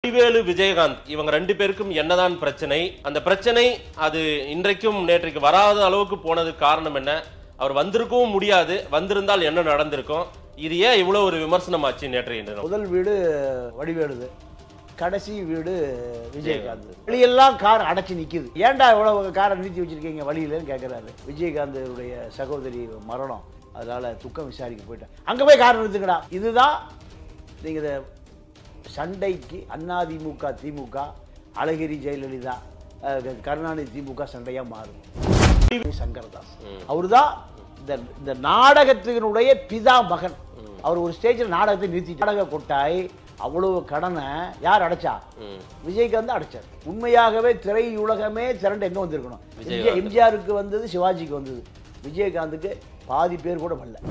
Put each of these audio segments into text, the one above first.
வடிவேலு விஜயகாந்த் இவங்க ரெண்டு பேருக்கும் என்னதான் பிரச்சனை அந்த பிரச்சனை அது இன்றைக்கும் நேற்றைக்கு வராத அளவுக்கு போனதுக்கு காரணம் என்ன அவர் வந்திருக்கவும் முடியாது வந்திருந்தால் என்ன நடந்திருக்கும் இது ஏன் இவ்வளவு ஒரு விமர்சனமாச்சு நேற்றைய தினம் முதல் வீடு வடிவேலுது கடைசி வீடு விஜயகாந்த் வழியெல்லாம் கார் அடைச்சி நிக்குது ஏன்டா இவ்வளவு காரை நிறுத்தி வச்சிருக்கீங்க வழியிலன்னு கேட்குறாரு விஜயகாந்தருடைய சகோதரி மரணம் அதனால துக்கம் விசாரிக்க போயிட்டேன் அங்க போய் கார் நிறுத்துங்கடா இதுதான் நீங்க இத சண்டைக்கு அதிமுக திமுக அழகிரி ஜெயலலிதா அஹ், கருணாநிதி திமுக சண்டையா மாறும் சங்கரதாஸ் அவர்தான் இந்த இந்த நாடகத்தினுடைய பிதா மகன் அவர் ஒரு ஸ்டேஜில் நாடகத்தை நிறுத்தி நாடக கொட்டாய் அவ்வளவு கடனை யார் அடைச்சா ம். விஜய்காந்த் அடைச்சார் உண்மையாகவே திரையுலகமே திரண்டு எங்க வந்திருக்கணும் விஜயகாந்த். எம்ஜிஆருக்கு வந்தது சிவாஜிக்கு வந்தது விஜயகாந்துக்கு பாதி பேர் கூட வரல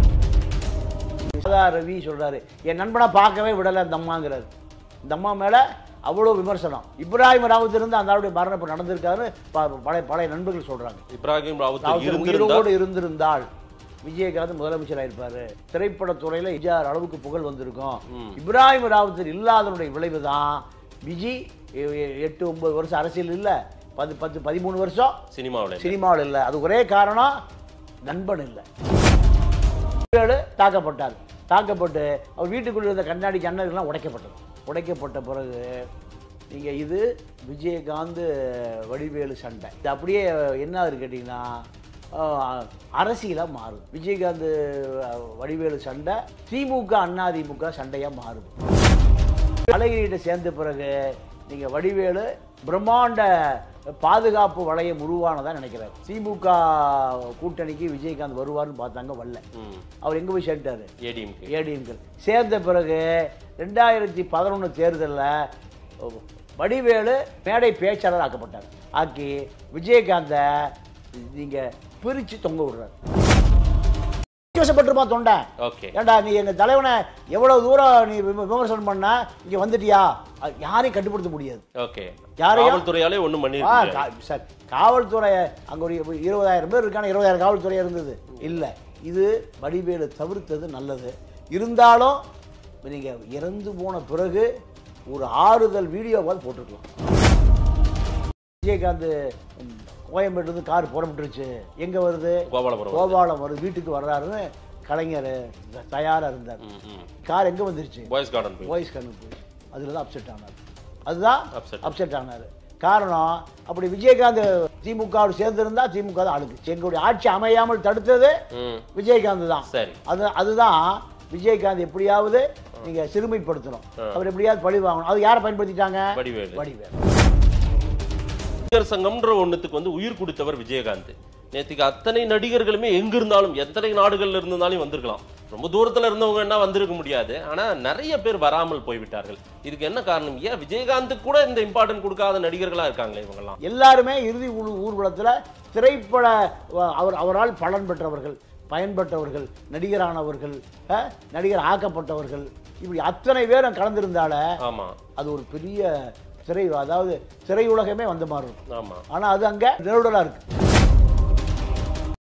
சதா ரவி சொல்றாரு என் நண்பனை பார்க்கவே விடல இந்த அம்மாங்கிறாரு இந்த அம்மா மேல அவ்வளோ விமர்சனம் இப்ராஹிம் ராவத் இருந்து அந்த ஆளுடைய மரணம் இப்ப நடந்திருக்காருன்னு ப- பழைய பழைய நண்பர்கள் சொல்றாங்க இப்ராஹிம் ராவுத் ராவுத்தர் இருந்திருந்தா உயிரோடு இருந்திருந்தால் விஜயகாந்த் முதலமைச்சர் ஆயிருப்பாரு திரைப்படத்துறையில எம்ஜிஆர் அளவுக்கு புகழ் வந்திருக்கும் இப்ராஹிம் ராவுத்தர் இல்லாதனுடைய விளைவு தான் விஜி எ- எ- எட்டு ஒன்பது வருஷம் அரசியல் இல்ல பத்து பத்து பதிமூணு வருஷம் சினிமாவில் சினிமாவில் இல்லை அது ஒரே காரணம் நண்பன் இல்லை தாக்கப்பட்டார் தாக்கப்பட்டு அவர் வீட்டுக்குள்ள இருந்த கண்ணாடி ஜன்னல்கள்லாம் உடைக்கப்பட்டது உடைக்கப்பட்ட பிறகு நீங்க இது விஜயகாந்த் வடிவேலு சண்டை இது அப்படியே என்ன ஆகுது கேட்டிங்கன்னா ஆஹ், அரசியலா மாறுது விஜயகாந்த் அஹ், வடிவேலு சண்டை திமுக அதிமுக சண்டையா மாறுது அழகிரிகிட்ட சேர்ந்த பிறகு நீங்க வடிவேலு பிரம்மாண்ட பாதுகாப்பு வளையம் உருவானதா நினைக்கிறார் திமுக கூட்டணிக்கு விஜயகாந்த் வருவார்னு பார்த்தாங்க வரல அவர் எங்க போய் சேர்ந்துட்டாரு ஏடிஎம்கே ஏடிஎம்கள் சேர்ந்த பிறகு ரெண்டாயிரத்தி பதினொன்று தேர்தலில் வடிவேலு மேடை பேச்சாளர் ஆக்கப்பட்டார் ஆக்கி விஜயகாந்தை நீங்க பிரிச்சு தொங்க விடுறாரு விமர்சப்பட்டிருப்பான் தொண்டை ஓகே ஏண்டா நீ எங்க தலைவனை எவ்வளவு தூரம் நீ விம- விமர்சனம் பண்ண இங்க வந்துட்டியா அது யாரையும் கட்டுப்படுத்த முடியாது ஓகே யாரையும்? காவல்துறையாலே ஒண்ணும் ஆ, பண்ணிருக்கீங்க கா- சார் காவல்துறை அங்க ஒரு இருபதாயிரம் பேர் இருக்கான இருபதாயிரம் காவல்துறை இருந்தது இல்ல இது வடிவேலு தவிர்த்தது நல்லது இருந்தாலும் நீங்க இறந்து போன பிறகு ஒரு ஆறுதல் வீடியோவாவது போட்டிருக்கலாம் விஜயகாந்த் ம், கோயம்பேட்டிலிருந்து கார் புறப்பட்டுருச்சு எங்க வருது கோபாலபுரம் கோபாலம் வருது வீட்டுக்கு வர்றாருன்னு கலைஞர் தயாரா இருந்தார் ம், ம். கார் எங்க வந்துருச்சு பாய்ஸ் கார்டன் போய் வாய்ஸ் கண்ணு போய் அதில் தான் அப்செட் ஆனார் அதுதான் Upset. அப்செட் ஆனார் காரணம் அப்படி விஜயகாந்த் திமுகவோடு சேர்ந்திருந்தா திமுக தான் அழுக்கு எங்களுடைய ஆட்சி அமையாமல் தடுத்தது ம் விஜயகாந்த் தான் சரி அது அதுதான் விஜயகாந்த் எப்படியாவது நீங்க சிறுமைப்படுத்தணும் அவர் எப்படியாவது பழி வாங்கணும் அது யாரை பயன்படுத்திட்டாங்க வடிவேலு வடிவேல் நடிகர் சங்கம்ன்ற ஒண்ணுத்துக்கு வந்து உயிர் கொடுத்தவர் விஜயகாந்த் நேத்துக்கு அத்தனை நடிகர்களுமே எங்க இருந்தாலும் எத்தனை நாடுகள்ல இருந்தாலும் வந்திருக்கலாம் ரொம்ப தூரத்துல இருந்தவங்க என்ன வந்திருக்க முடியாது ஆனா நிறைய பேர் வராமல் போய்விட்டார்கள் இதுக்கு என்ன காரணம் ஏன் விஜயகாந்துக்கு கூட இந்த இம்பார்ட்டன்ட் கொடுக்காத நடிகர்களா இருக்காங்களே இவங்கெல்லாம் எல்லாருமே இறுதி ஊர் ஊர்வலத்தில் திரைப்பட வ- அவர் அவரால் பலன் பெற்றவர்கள் பயன்பட்டவர்கள் நடிகரானவர்கள் அஹ், நடிகர் ஆக்கப்பட்டவர்கள் இப்படி அத்தனை பேரும் கலந்திருந்தால ஆமா அது ஒரு பெரிய திரை அதாவது திரையுலகமே வந்த மாதிரி இருக்கும் ஆமா ஆனா அது அங்க நிழலா இருக்கு